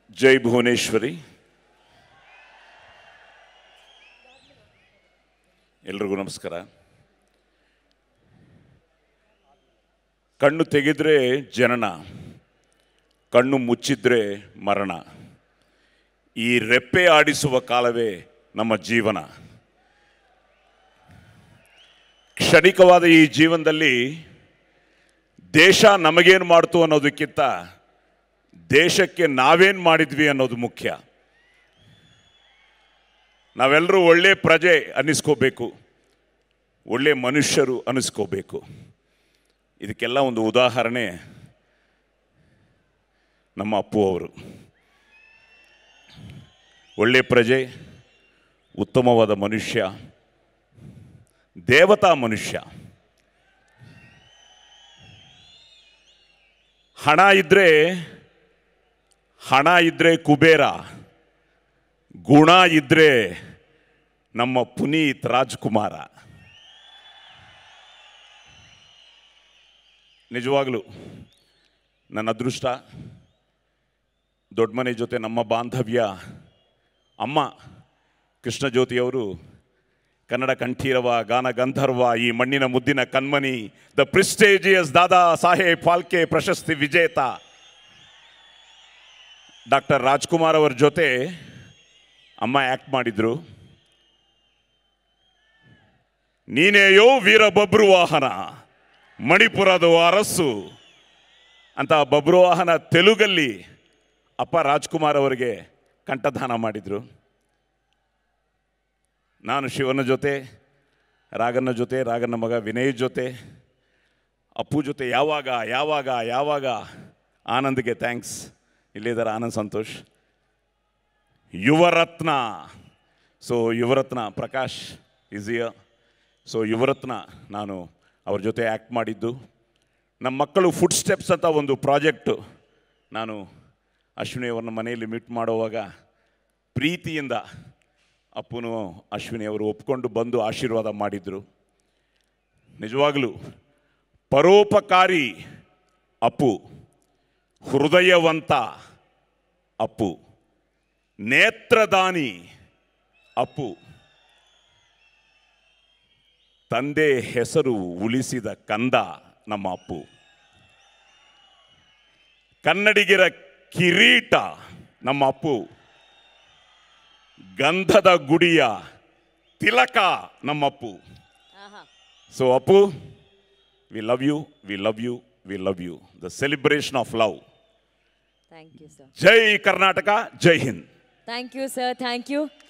ಜೈ ಭುವನೇಶ್ವರಿ ಎಲ್ರಿಗೂ ನಮಸ್ಕಾರ ಕಣ್ಣು ತೆಗೆದ್ರೆ ಜನನ ಕಣ್ಣು ಮುಚ್ಚಿದ್ರೆ ಮರಣ ಈ ರೆಪ್ಪೆ ಆಡಿಸುವ ಕಾಲವೇ ನಮ್ಮ ಜೀವನ ಕ್ಷಣಿಕವಾದ ಈ ಜೀವನದಲ್ಲಿ ದೇಶ ನಮಗೇನು ಮಾಡ್ತು ಅನ್ನೋದಕ್ಕಿಂತ ದೇಶಕ್ಕೆ ನಾವೇನು ಮಾಡಿದ್ವಿ ಅನ್ನೋದು ಮುಖ್ಯ ನಾವೆಲ್ಲರೂ ಒಳ್ಳೆ ಪ್ರಜೆ ಅನ್ನಿಸ್ಕೋಬೇಕು ಒಳ್ಳೆ ಮನುಷ್ಯರು ಅನ್ನಿಸ್ಕೋಬೇಕು ಇದಕ್ಕೆಲ್ಲ ಒಂದು ಉದಾಹರಣೆ ನಮ್ಮ ಅಪ್ಪು ಅವರು ಒಳ್ಳೆ ಪ್ರಜೆ ಉತ್ತಮವಾದ ಮನುಷ್ಯ ದೇವತಾ ಮನುಷ್ಯ ಹಣ ಇದ್ರೆ ಹಣ ಇದ್ರೆ ಕುಬೇರ ಗುಣ ಇದ್ರೆ ನಮ್ಮ ಪುನೀತ್ ರಾಜ್ಕುಮಾರ ನಿಜವಾಗಲೂ ನನ್ನ ಅದೃಷ್ಟ ದೊಡ್ಡ ಮನೆ ಜೊತೆ ನಮ್ಮ ಬಾಂಧವ್ಯ ಅಮ್ಮ ಕೃಷ್ಣಜ್ಯೋತಿಯವರು ಕನ್ನಡ ಕಂಠೀರವ ಗಾನ ಗಂಧರ್ವ ಈ ಮಣ್ಣಿನ ಮುದ್ದಿನ ಕಣ್ಮನಿ ದ ಪ್ರಿಸ್ಟೇಜಿಯಸ್ ದಾದಾ ಸಾಹೇಬ್ ಫಾಲ್ಕೆ ಪ್ರಶಸ್ತಿ ವಿಜೇತ ಡಾಕ್ಟರ್ ರಾಜ್ಕುಮಾರ್ ಅವರ ಜೊತೆ ಅಮ್ಮ ಆ್ಯಕ್ಟ್ ಮಾಡಿದ್ರು ನೀನೇಯೋ ವೀರ ಬಬ್ರುವಾಹನ ಮಣಿಪುರದ ಅರಸು ಅಂತ ಬಬ್ರುವಾಹನ ತೆಲುಗಲ್ಲಿ ಅಪ್ಪ ರಾಜ್ಕುಮಾರ್ ಅವರಿಗೆ ಕಂಠದಾನ ಮಾಡಿದರು ನಾನು ಶಿವನ ಜೊತೆ ರಾಗನ ಜೊತೆ ರಾಗನ ಮಗ ವಿನಯ್ ಜೊತೆ ಅಪ್ಪು ಜೊತೆ ಯಾವಾಗ ಯಾವಾಗ ಯಾವಾಗ ಆನಂದ್ಗೆ ಥ್ಯಾಂಕ್ಸ್ ಇಲ್ಲಿದ್ದಾರೆ ಆನಂದ್ ಸಂತೋಷ್ ಯುವರತ್ನ ಸೊ ಯುವರತ್ನ ಪ್ರಕಾಶ್ ಇಸಿಯ ಸೊ ಯುವರತ್ನ ನಾನು ಅವ್ರ ಜೊತೆ ಆ್ಯಕ್ಟ್ ಮಾಡಿದ್ದು ನಮ್ಮ ಮಕ್ಕಳು ಫುಡ್ ಸ್ಟೆಪ್ಸ್ ಅಂತ ಒಂದು ಪ್ರಾಜೆಕ್ಟು ನಾನು ಅಶ್ವಿನಿ ಅವ್ರನ್ನ ಮನೆಯಲ್ಲಿ ಮೀಟ್ ಮಾಡುವಾಗ ಪ್ರೀತಿಯಿಂದ ಅಪ್ಪನು ಅಶ್ವಿನಿ ಅವರು ಒಪ್ಕೊಂಡು ಬಂದು ಆಶೀರ್ವಾದ ಮಾಡಿದರು ನಿಜವಾಗಲೂ ಪರೋಪಕಾರಿ ಅಪ್ಪು ಹೃದಯವಂತ ಅಪ್ಪು ನೇತ್ರದಾನಿ ಅಪ್ಪು ತಂದೆ ಹೆಸರು ಉಳಿಸಿದ ಕಂದ ನಮ್ಮ ಅಪ್ಪು ಕನ್ನಡಿಗರ ಕಿರೀಟ ನಮ್ಮ ಅಪ್ಪು ಗಂಧದ ಗುಡಿಯ ತಿಲಕ ನಮ್ಮ ಅಪ್ಪು ಆಹಾ so Appu we love you we love you we love you the celebration of love thank you sir ಜೈ ಕರ್ನಾಟಕ ಜೈ Hind thank you sir thank you